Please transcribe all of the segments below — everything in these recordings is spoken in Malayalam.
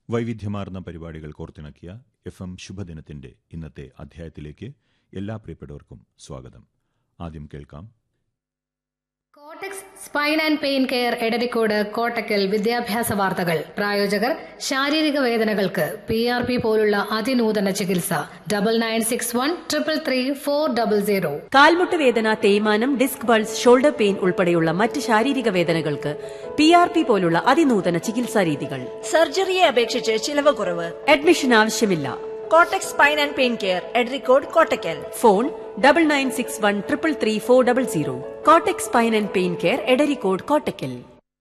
വൈവിധ്യമാർന്ന പരിപാടികൾ കോർത്തിണക്കിയ എഫ് എം ശുഭദിനത്തിന്റെ ഇന്നത്തെ അധ്യായത്തിലേക്ക് എല്ലാ പ്രിയപ്പെട്ടവർക്കും സ്വാഗതം ആദ്യം കേൾക്കാം Kotak's spine and pain care Edarikode Kottakkal വിദ്യാഭ്യാസ വാർത്തകൾ പ്രായോജകർ ശാരീരിക വേദനകൾക്ക് പി ആർ പി പോലുള്ള അതിനൂതന ചികിത്സ double nine six one triple three four double zero കാൽമുട്ട് വേദന തേയ്മാനം ഡിസ്ക് ബൾസ് ഷോൾഡർ പെയിൻ ഉൾപ്പെടെയുള്ള മറ്റ് ശാരീരിക വേദനകൾക്ക് പി ആർ പി പോലുള്ള അതിനൂതന ചികിത്സാ രീതികൾ സർജറിയെ അപേക്ഷിച്ച് ചിലവ് കുറവ് അഡ്മിഷൻ ആവശ്യമില്ല Kotak spine and pain care Edarikode Kottakkal phone double nine six one triple three four double zero Kotak spine and pain care Edarikode Kottakkal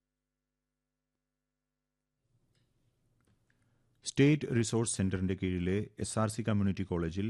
state resource സെന്ററിന്റെ കീഴിലെ S R C community college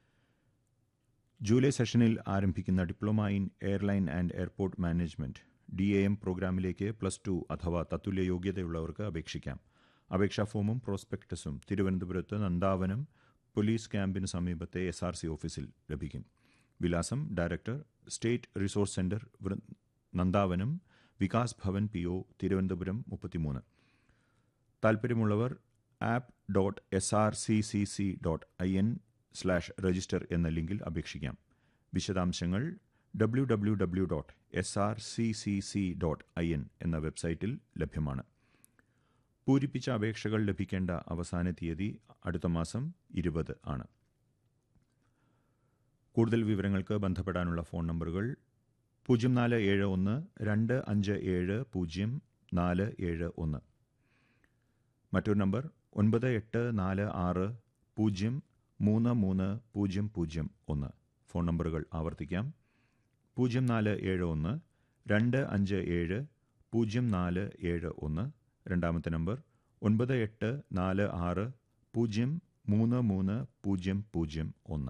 July സെഷനിൽ ആരംഭിക്കുന്ന diploma in airline and airport management D A M പ്രോഗ്രാമിലേക്ക് പ്ലസ് ടു അഥവാ തത്തുല്യ യോഗ്യതയുള്ളവർക്ക് അപേക്ഷിക്കാം അപേക്ഷാ ഫോമും പ്രോസ്പെക്ടസും തിരുവനന്തപുരത്ത് നന്ദാവനം പോലീസ് ക്യാമ്പിന് സമീപത്തെ എസ് ആർ സി ഓഫീസിൽ ലഭിക്കും വിലാസം ഡയറക്ടർ സ്റ്റേറ്റ് റിസോഴ്സ് സെന്റർ വൃ- നന്ദാവനം വികാസ് ഭവൻ പി ഒ തിരുവനന്തപുരം മുപ്പത്തിമൂന്ന് താൽപ്പര്യമുള്ളവർ app dot S R C C C dot I N slash register എന്ന ലിങ്കിൽ അപേക്ഷിക്കാം വിശദാംശങ്ങൾ W W W dot S R C C C dot I N എന്ന വെബ്സൈറ്റിൽ ലഭ്യമാണ് പൂരിപ്പിച്ച അപേക്ഷകൾ ലഭിക്കേണ്ട അവസാന തീയതി അടുത്ത മാസം ഇരുപത് ആണ് കൂടുതൽ വിവരങ്ങൾക്ക് ബന്ധപ്പെടാനുള്ള ഫോൺ നമ്പറുകൾ പൂജ്യം നാല് ഏഴ് ഒന്ന് രണ്ട് അഞ്ച് ഏഴ് പൂജ്യം നാല് ഏഴ് ഒന്ന് മറ്റൊരു നമ്പർ ഒൻപത് എട്ട് നാല് ആറ് പൂജ്യം മൂന്ന് മൂന്ന് പൂജ്യം പൂജ്യം ഒന്ന് ഫോൺ നമ്പറുകൾ ആവർത്തിക്കാം പൂജ്യം നാല് ഏഴ് ഒന്ന് രണ്ട് അഞ്ച് ഏഴ് പൂജ്യം നാല് ഏഴ് ഒന്ന് രണ്ടാമത്തെ നമ്പർ ഒൻപത് എട്ട് നാല് ആറ് പൂജ്യം മൂന്ന് മൂന്ന് പൂജ്യം പൂജ്യം ഒന്ന്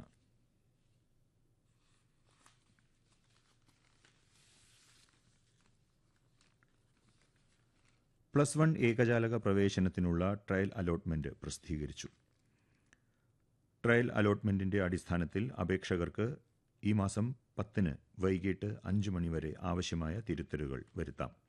പ്ലസ് വൺ ഏകജാലക പ്രവേശനത്തിനുള്ള ട്രയൽ അലോട്ട്മെന്റ് പ്രസിദ്ധീകരിച്ചു ട്രയൽ അലോട്ട്മെന്റിന്റെ അടിസ്ഥാനത്തിൽ അപേക്ഷകർക്ക് ഈ മാസം പത്തിന് വൈകിട്ട് അഞ്ച് മണിവരെ ആവശ്യമായ തിരുത്തലുകൾ വരുത്താം